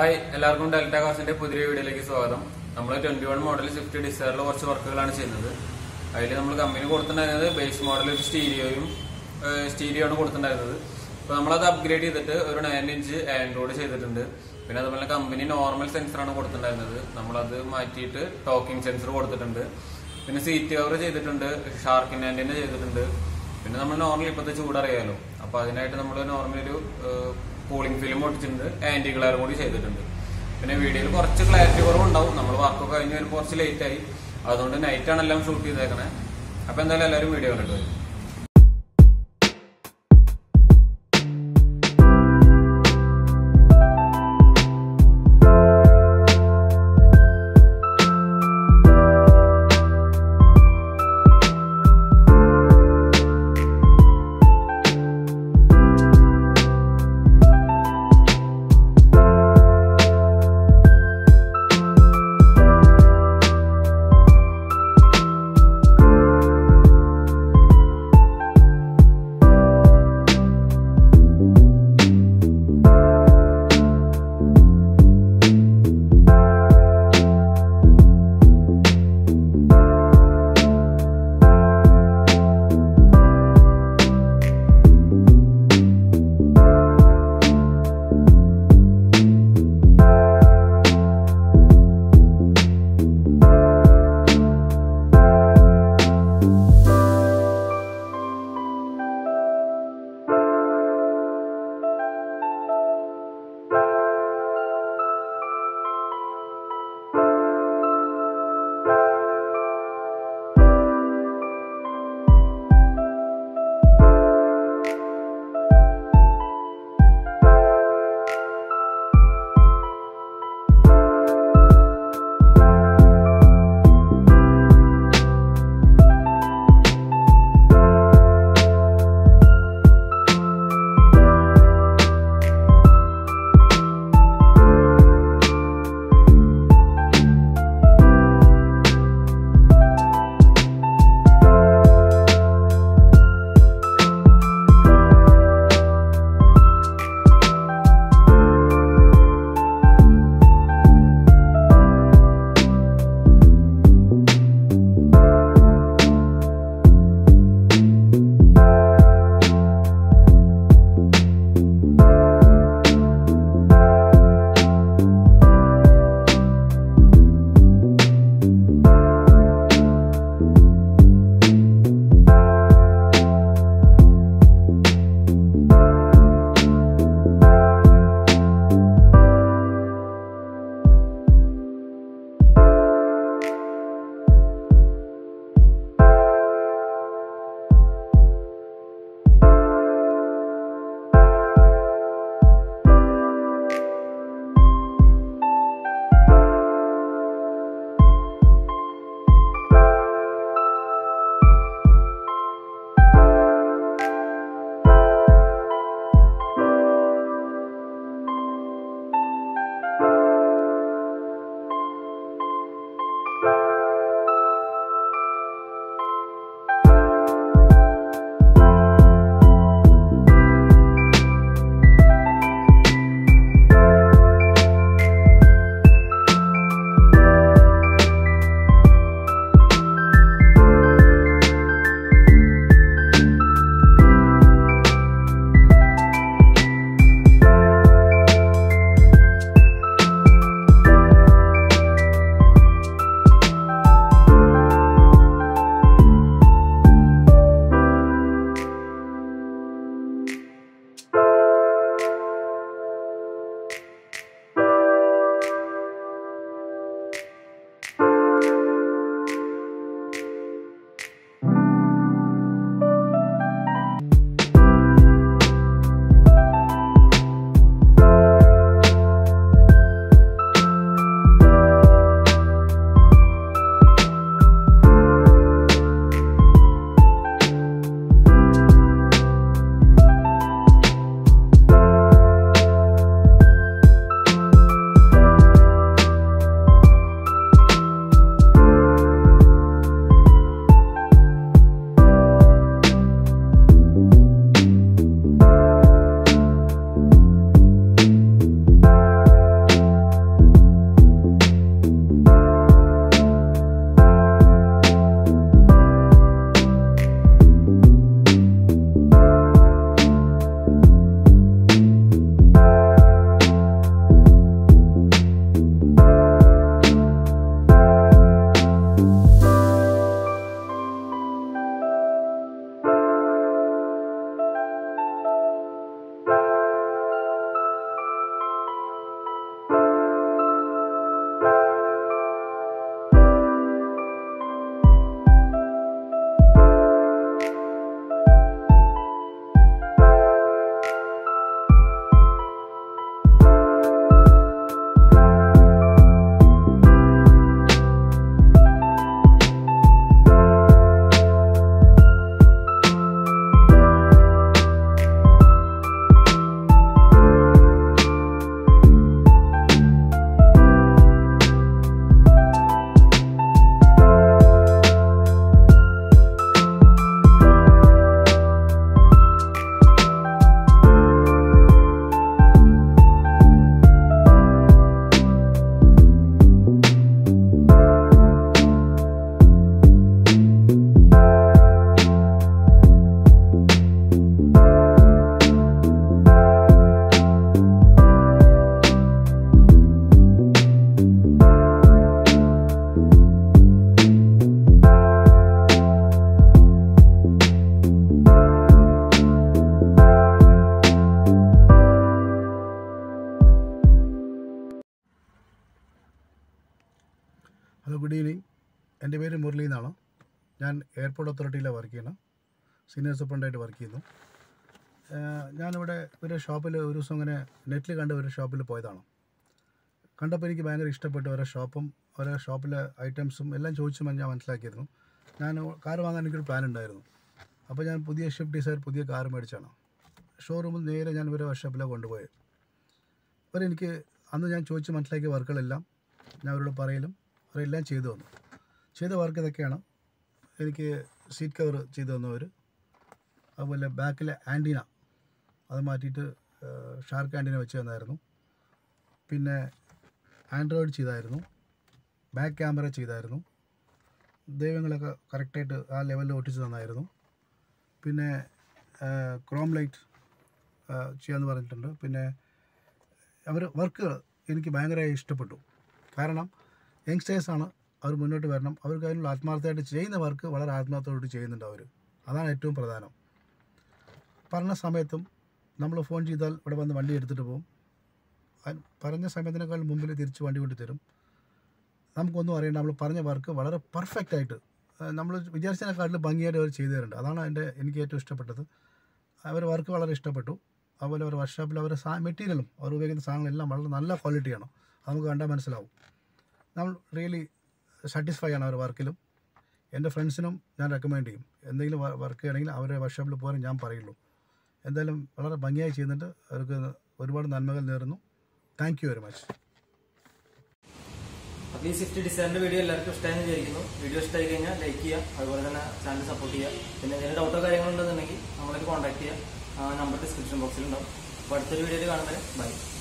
hi എല്ലാവർക്കും delta കാസിന്റെ പുതിയ വീഡിയോയിലേക്ക് സ്വാഗതം നമ്മൾ ട്വന്റി വൺ മോഡൽ സ്വിഫ്റ്റ് ഡിസയറിൽ കുറച്ച് വർക്കുകളാണ് ചെയ്യുന്നത് അതിൽ നമ്മൾ കമ്പനി കൊടുത്തിട്ടുണ്ടായിരുന്നത് ബേസ് മോഡൽ ഒരു സ്റ്റീരിയോയും സ്റ്റീരിയോ ആണ് കൊടുത്തിട്ടുണ്ടായിരുന്നത് അപ്പോൾ നമ്മളത് അപ്ഗ്രേഡ് ചെയ്തിട്ട് ഒരു നയൻ ഇഞ്ച് ആൻഡ്രോയിഡ് ചെയ്തിട്ടുണ്ട് പിന്നെ അതുപോലെ കമ്പനി നോർമൽ സെൻസറാണ് കൊടുത്തിട്ടുണ്ടായിരുന്നത് നമ്മളത് മാറ്റിയിട്ട് ടോക്കിംഗ് സെൻസർ കൊടുത്തിട്ടുണ്ട് പിന്നെ സീറ്റ് കവർ ചെയ്തിട്ടുണ്ട് ഷാർക്കിൻ ആൻറ്റിന്റെ ചെയ്തിട്ടുണ്ട് പിന്നെ നമ്മൾ നോർമൽ ഇപ്പോഴത്തെ ചൂടറിയാലോ അപ്പൊ അതിനായിട്ട് നമ്മൾ നോർമൽ ഒരു കൂളിംഗ് ഫിലിം ഒട്ടിച്ചിട്ടുണ്ട് ആന്റി ഗ്ലയർ കൂടി ചെയ്തിട്ടുണ്ട് പിന്നെ വീഡിയോയിൽ കുറച്ച് ക്ലാരിറ്റി കുറവുണ്ടാവും നമ്മൾ വർക്കൊക്കെ കഴിഞ്ഞ് വരുമ്പോൾ കുറച്ച് ലേറ്റ് ആയി അതുകൊണ്ട് നൈറ്റ് ആണ് എല്ലാം ഷൂട്ട് ചെയ്തേക്കണേ അപ്പൊ എന്തായാലും എല്ലാവരും വീഡിയോ കണ്ടിട്ട് വരും എൻ്റെ പേര് മുരളി എന്നാണ് ഞാൻ എയർപോർട്ട് അതോറിറ്റിയിലാണ് വർക്ക് ചെയ്യുന്നത് സീനിയർ സൂപ്രണ്ടായിട്ട് വർക്ക് ചെയ്യുന്നു ഏഹ് ഞാനിവിടെ ഒരു ഷോപ്പിൽ ഒരു ദിവസം ഇങ്ങനെ നെറ്റിൽ കണ്ട ഒരു ഷോപ്പിൽ പോയതാണ് കണ്ടപ്പോൾ എനിക്ക് ഭയങ്കര ഇഷ്ടപ്പെട്ടു ഓരോ ഷോപ്പും ഓരോ ഷോപ്പിലെ ഐറ്റംസും എല്ലാം ചോദിച്ചു ഞാൻ മനസ്സിലാക്കിയിരുന്നു ഞാൻ കാർ വാങ്ങാൻ എനിക്കൊരു പ്ലാൻ ഉണ്ടായിരുന്നു അപ്പോൾ ഞാൻ പുതിയ ഷിഫ്റ്റ് ഡിസൈർ പുതിയ കാർ മേടിച്ചാണ് ഷോറൂമിൽ നേരെ ഞാൻ ഇവരെ വർക്ക്ഷോപ്പിലാണ് കൊണ്ടുപോയത് അവരെനിക്ക് അന്ന് ഞാൻ ചോദിച്ച് മനസ്സിലാക്കിയ വർക്കുകളെല്ലാം ഞാൻ അവരോട് പറയലും അവരെല്ലാം ചെയ്തു തന്നു ചെയ്ത വർക്ക് ഇതൊക്കെയാണ് എനിക്ക് സീറ്റ് കവർ ചെയ്തു തന്നവർ അതുപോലെ ബാക്കിലെ ആൻറ്റീന അത് മാറ്റിയിട്ട് ഷാർക്ക് ആൻറ്റീന വെച്ച് തന്നായിരുന്നു പിന്നെ ആൻഡ്രോയിഡ് ചെയ്തായിരുന്നു ബാക്ക് ക്യാമറ ചെയ്തായിരുന്നു ദൈവങ്ങളൊക്കെ കറക്റ്റായിട്ട് ആ ലെവലിൽ ഒട്ടിച്ച് തന്നായിരുന്നു പിന്നെ ക്രോം ലൈറ്റ് ചെയ്യാമെന്ന് പറഞ്ഞിട്ടുണ്ട് പിന്നെ അവർ വർക്കുകൾ എനിക്ക് ഭയങ്കരമായി ഇഷ്ടപ്പെട്ടു കാരണം യങ്സ്റ്റേഴ്സാണ് അവർ മുന്നോട്ട് വരണം അവർക്ക് അതിനുള്ള ആത്മാർത്ഥമായിട്ട് ചെയ്യുന്ന വർക്ക് വളരെ ആത്മാർത്ഥത്തോട് ചെയ്യുന്നുണ്ട് അവർ അതാണ് ഏറ്റവും പ്രധാനം പറഞ്ഞ സമയത്തും നമ്മൾ ഫോൺ ചെയ്താൽ ഇവിടെ വന്ന് വണ്ടി എടുത്തിട്ട് പോകും അത് പറഞ്ഞ സമയത്തിനേക്കാൾ മുമ്പിൽ തിരിച്ച് വണ്ടി കൊണ്ട് തരും നമുക്കൊന്നും അറിയണ്ട നമ്മൾ പറഞ്ഞ വർക്ക് വളരെ പെർഫെക്റ്റ് ആയിട്ട് നമ്മൾ വിചാരിച്ചതിനെക്കാട്ടിൽ ഭംഗിയായിട്ട് അവർ ചെയ്തു തരുന്നുണ്ട് അതാണ് എൻ്റെ എനിക്ക് ഏറ്റവും ഇഷ്ടപ്പെട്ടത് അവർ വർക്ക് വളരെ ഇഷ്ടപ്പെട്ടു അതുപോലെ അവർ വർക്ക്ഷോപ്പിൽ അവർ സാ മെറ്റീരിയലും അവർ ഉപയോഗിക്കുന്ന സാധനങ്ങളെല്ലാം വളരെ നല്ല ക്വാളിറ്റിയാണ് അത് നമുക്ക് കണ്ടാൽ മനസ്സിലാവും നമ്മൾ റിയലി സാറ്റിസ്ഫൈ ആണ് അവർ വർക്കിലും എൻ്റെ ഫ്രണ്ട്സിനും ഞാൻ റെക്കമെൻഡ് ചെയ്യും എന്തെങ്കിലും വർക്ക് ചെയ്യണമെങ്കിൽ അവരുടെ വർക്ക്ഷോപ്പിൽ പോകാൻ ഞാൻ പറയുള്ളൂ എന്തായാലും വളരെ ഭംഗിയായി ചെയ്യുന്നുണ്ട് അവർക്ക് ഒരുപാട് നന്മകൾ നേരുന്നു താങ്ക് യു വെരി മച്ച് അപ്പോൾ ഈ സ്വിഫ്റ്റ് ഡിസൈറിന്റെ വീഡിയോ എല്ലാവർക്കും ഇഷ്ടമായെന്ന് വിചാരിക്കുന്നു വീഡിയോ ഇഷ്ടമായി കഴിഞ്ഞാൽ ലൈക്ക് ചെയ്യുക അതുപോലെ തന്നെ ചാനൽ സപ്പോർട്ട് ചെയ്യുക പിന്നെ എന്തെങ്കിലും ഡൗട്ടോ കാര്യങ്ങളുണ്ടെന്നുണ്ടെങ്കിൽ നമ്മളൊരു കോൺടാക്ട് ചെയ്യുക ആ നമ്പർ ഡിസ്ക്രിപ്ഷൻ ബോക്സിൽ ഉണ്ടാവും അപ്പോൾ അടുത്തൊരു വീഡിയോയിൽ കാണുന്നവരെ ബൈ